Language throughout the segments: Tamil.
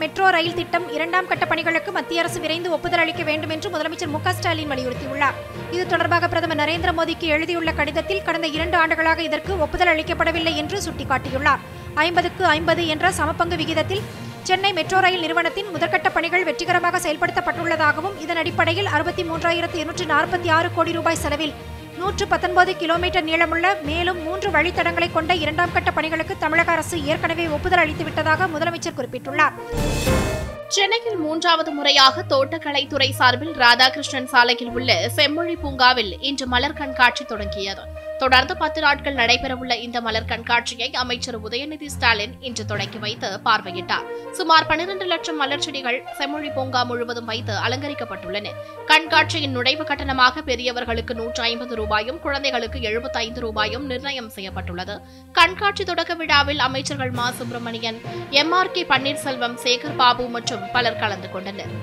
மெட்ரோ ரயில் திட்டம் இரண்டாம் கட்ட பணிகளுக்கு மத்திய அரசு விரைந்து ஒப்புதல் அளிக்க வேண்டும் என்று முதலமைச்சர் மு க ஸ்டாலின் வலியுறுத்தியுள்ளார் இது தொடர்பாக பிரதமர் நரேந்திர மோடிக்கு எழுதியுள்ள கடிதத்தில் கடந்த இரண்டு ஆண்டுகளாக இதற்கு ஒப்புதல் அளிக்கப்படவில்லை என்று சுட்டிக்காட்டியுள்ளார் ஐம்பதுக்கு ஐம்பது என்ற சமபங்கு விகிதத்தில் சென்னை மெட்ரோ ரயில் நிறுவனத்தின் முதற்கட்ட பணிகள் வெற்றிகரமாக செயல்படுத்தப்பட்டுள்ளதாகவும் இதன் அடிப்படையில் அறுபத்தி மூன்றாயிரத்து இருநூற்றி நாற்பத்தி ஆறு கோடி ரூபாய் செலவில் நூற்று பத்தொன்பது கிலோமீட்டர் நீளமுள்ள மேலும் மூன்று வழித்தடங்களை கொண்ட இரண்டாம் கட்ட பணிகளுக்கு தமிழக அரசு ஏற்கனவே ஒப்புதல் அளித்துவிட்டதாக முதலமைச்சர் குறிப்பிட்டுள்ளார் சென்னையில் மூன்றாவது முறையாக தோட்டக்கலைத்துறை சார்பில் ராதாகிருஷ்ணன் சாலையில் உள்ள செம்மொழி பூங்காவில் இன்று மலர் கண்காட்சி தொடங்கியது தொடர்ந்து பத்து நாட்கள் நடைபெறவுள்ள இந்த மலர் கண்காட்சியை அமைச்சர் உதயநிதி ஸ்டாலின் இன்று தொடங்கி வைத்து பார்வையிட்டார் சுமார் பனிரெண்டு லட்சம் மலர் செடிகள் செம்மொழி பூங்கா முழுவதும் வைத்து அலங்கரிக்கப்பட்டுள்ளன கண்காட்சியின் நுழைவு கட்டணமாக பெரியவர்களுக்கு நூற்று ஐம்பது ரூபாயும் குழந்தைகளுக்கு எழுபத்தைந்து ரூபாயும் நிர்ணயம் செய்யப்பட்டுள்ளது கண்காட்சி தொடக்க விழாவில் அமைச்சர்கள் Ma Subramanian M R K Panneerselvam Sekar Babu மற்றும் பலர் கலந்து கொண்டனர்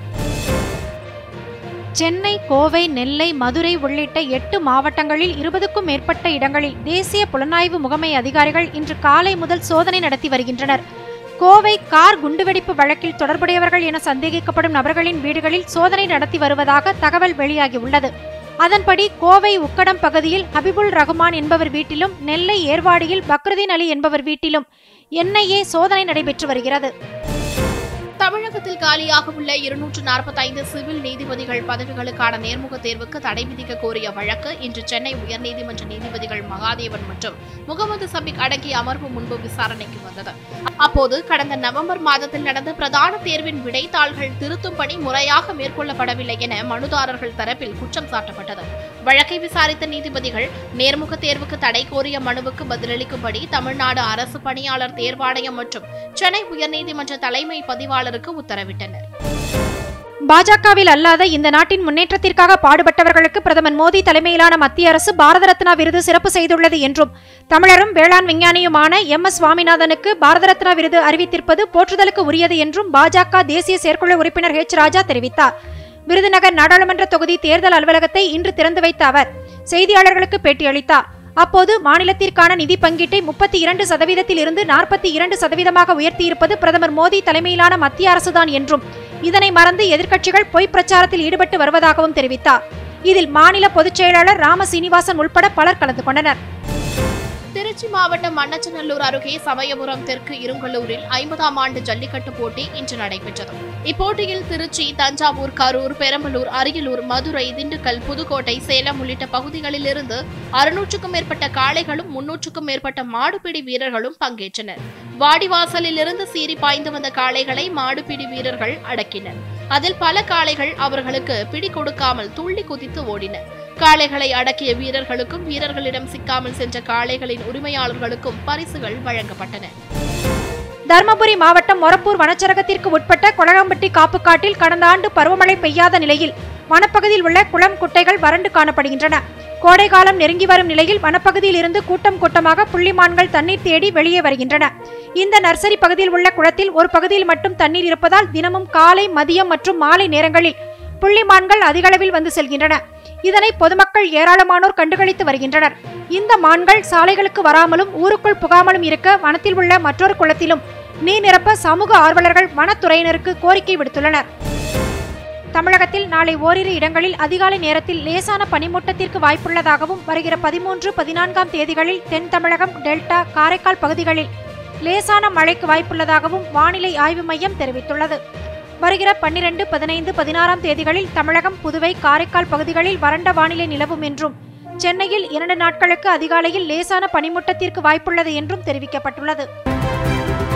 சென்னை கோவை நெல்லை மதுரை உள்ளிட்ட எட்டு மாவட்டங்களில் இருபதுக்கும் மேற்பட்ட இடங்களில் தேசிய புலனாய்வு முகமை அதிகாரிகள் இன்று காலை முதல் சோதனை நடத்தி வருகின்றனர் கோவை கார் குண்டுவெடிப்பு வழக்கில் தொடர்புடையவர்கள் என சந்தேகிக்கப்படும் நபர்களின் வீடுகளில் சோதனை நடத்தி வருவதாக தகவல் வெளியாகியுள்ளது அதன்படி கோவை உக்கடம் பகுதியில் ஹபிபுல் ரகுமான் என்பவர் வீட்டிலும் நெல்லை ஏர்வாடியில் பக்ருதீன் அலி என்பவர் வீட்டிலும் என்ஐஏ சோதனை நடைபெற்று வருகிறது தமிழகத்தில் காலியாக உள்ள இருநூற்று நாற்பத்தைந்து சிவில் நீதிபதிகள் பதவிகளுக்கான நேர்முக தேர்வுக்கு தடை விதிக்க கோரிய வழக்கு இன்று சென்னை உயர்நீதிமன்ற நீதிபதிகள் மகாதேவன் மற்றும் முகமது சபிக் அடங்கிய அமர்வு முன்பு விசாரணைக்கு வந்தது அப்போது கடந்த நவம்பர் மாதத்தில் நடந்த பிரதான தேர்வின் விடைத்தாள்கள் திருத்தும் பணி முறையாக மேற்கொள்ளப்படவில்லை என மனுதாரர்கள் தரப்பில் குற்றம் சாட்டப்பட்டது வழக்கை விசாரித்த நீதிபதிகள் நேர்முக தேர்வுக்கு தடை கோரிய மனுவுக்கு பதிலளிக்கும்படி தமிழ்நாடு அரசு பணியாளர் தேர்வாணையம் மற்றும் சென்னை உயர்நீதிமன்ற தலைமை பதிவாளருக்கு உத்தரவிட்டனர் பாஜகவில் அல்லாத இந்த நாட்டின் முன்னேற்றத்திற்காக பாடுபட்டவர்களுக்கு பிரதமர் மோடி தலைமையிலான மத்திய அரசு பாரத ரத்னா விருது சிறப்பு செய்துள்ளது என்றும் தமிழரும் வேளாண் விஞ்ஞானியுமான எம் எஸ் சுவாமிநாதனுக்கு பாரத ரத்னா விருது அறிவித்திருப்பது போற்றுதலுக்கு உரியது என்றும் பாஜக தேசிய செயற்குழு உறுப்பினர் ஹெச் ராஜா தெரிவித்தார் விருதுநகர் நாடாளுமன்ற தொகுதி தேர்தல் அலுவலகத்தை இன்று திறந்து வைத்த அவர் செய்தியாளர்களுக்கு பேட்டியளித்தார் அப்போது மாநிலத்திற்கான நிதி பங்கீட்டை முப்பத்தி இரண்டு சதவீதத்தில் இருந்து நாற்பத்தி இரண்டு சதவீதமாக உயர்த்தியிருப்பது பிரதமர் மோடி தலைமையிலான மத்திய அரசுதான் என்றும் இதனை மறந்து எதிர்க்கட்சிகள் பொய் பிரச்சாரத்தில் ஈடுபட்டு வருவதாகவும் தெரிவித்தார் இதில் மாநில பொதுச் செயலாளர் ராம சீனிவாசன் உட்பட பலர் கலந்து கொண்டனர் திருச்சி மாவட்டம் மண்ணச்சநல்லூர் அருகே சமயபுரம் தெற்கு இருங்கலூரில் ஐம்பதாம் ஆண்டு ஜல்லிக்கட்டு போட்டி இன்று நடைபெற்றது இப்போட்டியில் திருச்சி தஞ்சாவூர் கரூர் பெரம்பலூர் அரியலூர் மதுரை திண்டுக்கல் புதுக்கோட்டை சேலம் உள்ளிட்ட பகுதிகளிலிருந்து அறுநூற்றுக்கும் மேற்பட்ட காளைகளும் முன்னூற்றுக்கும் மேற்பட்ட மாடுபிடி வீரர்களும் பங்கேற்றனர் வாடிவாசலில் இருந்து சீறி பாய்ந்து வந்த காளைகளை மாடுபிடி வீரர்கள் அடக்கினர் அதில் பல காளைகள் அவர்களுக்கு பிடி கொடுக்காமல் துள்ளி குதித்து ஓடின காளைகளை அடக்கிய வீரர்களுக்கும் வீரர்களிடம் சிக்காமல் சென்ற காளைகளின் உரிமையாளர்களுக்கும் பரிசுகள் வழங்கப்பட்டன தருமபுரி மாவட்டம் மொரப்பூர் வனச்சரகத்திற்கு உட்பட்ட கொளகம்பட்டி காப்புக்காட்டில் கடந்த ஆண்டு பருவமழை பெய்யாத நிலையில் வனப்பகுதியில் உள்ள குளம் குட்டைகள் வறண்டு காணப்படுகின்றன கோடை காலம் நெருங்கி வரும் நிலையில் வனப்பகுதியில் இருந்து கூட்டம் கூட்டமாக புள்ளிமான்கள் தண்ணீர் தேடி வெளியே வருகின்றன இந்த நர்சரி பகுதியில் உள்ள குளத்தில் ஒரு பகுதியில் மட்டும் தண்ணீர் இருப்பதால் தினமும் காலை மதியம் மற்றும் மாலை நேரங்களில் புள்ளிமான்கள் அதிகளவில் வந்து செல்கின்றன இதனை பொதுமக்கள் ஏராளமானோர் கண்டுகளித்து வருகின்றனர் இந்த மான்கள் சாலைகளுக்கு வராமலும் ஊருக்குள் புகாமலும் இருக்க வனத்தில் உள்ள மற்றொரு குளத்திலும் நீர் நிரப்ப சமூக ஆர்வலர்கள் வனத்துறையினருக்கு கோரிக்கை விடுத்துள்ளனர் தமிழகத்தில் நாளை ஓரிரு இடங்களில் அதிகாலை நேரத்தில் லேசான பனிமூட்டத்திற்கு வாய்ப்புள்ளதாகவும் வருகிற பதிமூன்று பதினான்காம் தேதிகளில் தென் தமிழகம் டெல்டா காரைக்கால் பகுதிகளில் லேசான மழைக்கு வாய்ப்புள்ளதாகவும் வானிலை ஆய்வு மையம் தெரிவித்துள்ளது வருகிற பன்னிரண்டு பதினைந்து பதினாறாம் தேதிகளில் தமிழகம் புதுவை காரைக்கால் பகுதிகளில் வறண்ட வானிலை நிலவும் என்றும் சென்னையில் இரண்டு நாட்களுக்கு அதிகாலையில் லேசான பனிமூட்டத்திற்கு வாய்ப்புள்ளது என்றும் தெரிவிக்கப்பட்டுள்ளது